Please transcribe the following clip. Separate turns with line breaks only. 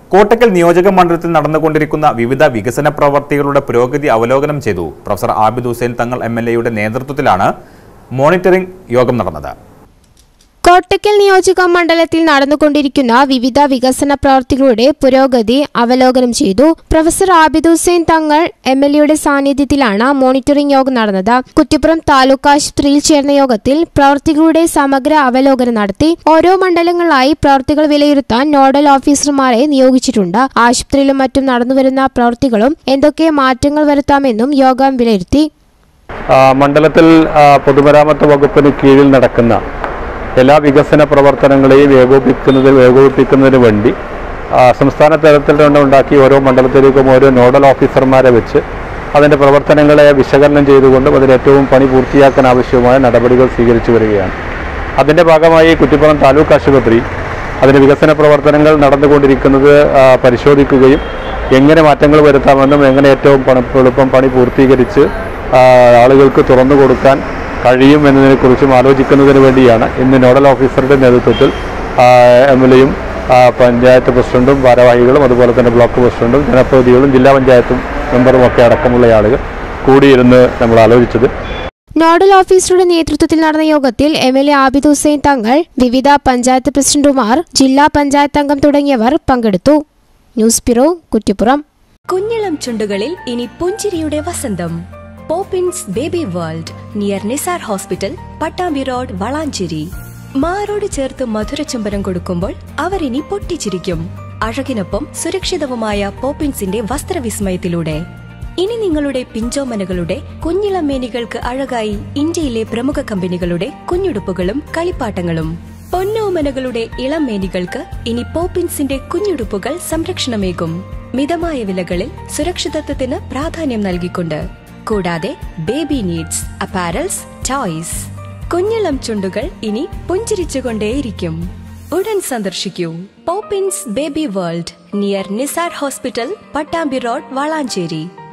കോട്ടക്കൽ നിയോജക മണ്ഡലത്തിൽ നടന്നുകൊണ്ടിരിക്കുന്ന വിവിധ വികസന പ്രവർത്തികളുടെ പുരോഗതി അവലോകനം ചെയ്തു പ്രൊഫസർ ആബിദ് ഹുസൈൻ തങ്ങൾ എം എൽ എയുടെ നേതൃത്വത്തിലാണ് മോണിറ്ററിംഗ് യോഗം നടന്നത്
കോട്ടക്കൽ നിയോജക മണ്ഡലത്തിൽ നടന്നുകൊണ്ടിരിക്കുന്ന വിവിധ വികസന പ്രവർത്തികളുടെ പുരോഗതി അവലോകനം ചെയ്തു പ്രൊഫസർ ആബിദ് ഹുസൈൻ തങ്ങൾ എം എൽ എയുടെ സാന്നിധ്യത്തിലാണ് മോണിറ്ററിംഗ് യോഗം നടന്നത് കുറ്റിപ്പുറം താലൂക്ക് ആശുപത്രിയിൽ ചേർന്ന യോഗത്തിൽ പ്രവർത്തികളുടെ സമഗ്ര അവലോകനം നടത്തി ഓരോ മണ്ഡലങ്ങളിലായി പ്രവർത്തികൾ വിലയിരുത്താൻ നോഡൽ ഓഫീസർമാരെ നിയോഗിച്ചിട്ടുണ്ട് ആശുപത്രിയിലും മറ്റും നടന്നുവരുന്ന പ്രവർത്തികളും എന്തൊക്കെ മാറ്റങ്ങൾ വരുത്താമെന്നും യോഗം വിലയിരുത്തി
ആ, മണ്ഡലത്തിൽ ആ, പൊതുമരാമത്ത് വകുപ്പിന് കീഴിൽ നടക്കുന്ന എല്ലാ വികസന പ്രവർത്തനങ്ങളെയും ഏകോപിക്കുന്നതിന് ഏകോപിപ്പിക്കുന്നതിന് വേണ്ടി ആ, സംസ്ഥാന തലത്തിൽ തന്നെ ഉണ്ടാക്കി ഓരോ മണ്ഡലത്തിലേക്കും ഓരോ നോഡൽ ഓഫീസർമാരെ വെച്ച് അതിൻ്റെ പ്രവർത്തനങ്ങളെ വിശകലനം ചെയ്തുകൊണ്ടും അതിൽ ഏറ്റവും പണി പൂർത്തിയാക്കാൻ ആവശ്യമായ നടപടികൾ സ്വീകരിച്ചു വരികയാണ് അതിൻ്റെ ഭാഗമായി കുറ്റിപ്പുറം താലൂക്ക് ആശുപത്രി അതിന് വികസന പ്രവർത്തനങ്ങൾ നടന്നുകൊണ്ടിരിക്കുന്നത് ആ, പരിശോധിക്കുകയും എങ്ങനെ മാറ്റങ്ങൾ വരുത്താമെന്നും എങ്ങനെ ഏറ്റവും പണ എളുപ്പം പണി പൂർത്തീകരിച്ച് ആ, ആളുകൾക്ക് തുറന്നു കൊടുക്കാൻ കഴിയും എന്നതിനെക്കുറിച്ചും ആലോചിക്കുന്നതിന് വേണ്ടിയാണ് ഇന്ന് നോഡൽ ഓഫീസറുടെ നേതൃത്വത്തിൽ എം എൽ എയും പഞ്ചായത്ത് പ്രസിഡന്റും ഭാരവാഹികളും അതുപോലെ തന്നെ ബ്ലോക്ക് പ്രസിഡന്റും ജനപ്രതിനിധികളും ജില്ലാ പഞ്ചായത്തും മെമ്പറും ഒക്കെ അടക്കമുള്ള ആളുകൾ കൂടിയിരുന്ന് നമ്മൾ ആലോചിച്ചത്
നോഡൽ ഓഫീസറുടെ നേതൃത്വത്തിൽ നടന്ന യോഗത്തിൽ M L A Abid Hussain Thangal വിവിധ പഞ്ചായത്ത് പ്രസിഡന്റുമാർ ജില്ലാ പഞ്ചായത്ത് അംഗം തുടങ്ങിയവർ പങ്കെടുത്തു ന്യൂസ് ബ്യൂറോ കുറ്റിപ്പുറം
കുഞ്ഞിളം ചുണ്ടുകളിൽ ഇനി പുഞ്ചിരിയുടെ വസന്തം Poppins baby world near Nizar hospital Pattambi road Valanchery മാറോട് ചേർത്ത് മധുരചുംബനം കൊടുക്കുമ്പോൾ അവർ ഇനി പൊട്ടിച്ചിരിക്കും അഴകിനൊപ്പം സുരക്ഷിതവുമായ പോപ്പിൻസിന്റെ വസ്ത്രവിസ്മയത്തിലൂടെ ഇനി നിങ്ങളുടെ പിഞ്ചോമനകളുടെ കുഞ്ഞിളമേനികൾക്ക് അഴകായി ഇന്ത്യയിലെ പ്രമുഖ കമ്പനികളുടെ കുഞ്ഞുടുപ്പുകളും കളിപ്പാട്ടങ്ങളും പൊന്നോമനകളുടെ ഇളമേനികൾക്ക് ഇനി പോപ്പിൻസിന്റെ കുഞ്ഞുടുപ്പുകൾ സംരക്ഷണമേകും മിതമായ വിലകളിൽ സുരക്ഷിതത്വത്തിന് പ്രാധാന്യം നൽകിക്കൊണ്ട് കൂടാതെ ബേബി നീഡ്സ് അപ്പാരൽസ് ടോയ്സ് കുഞ്ഞിളം ചുണ്ടുകൾ ഇനി പുഞ്ചിരിച്ചുകൊണ്ടേയിരിക്കും ഉടൻ സന്ദർശിക്കൂ Poppins baby world near Nizar hospital Pattambi road Valanchery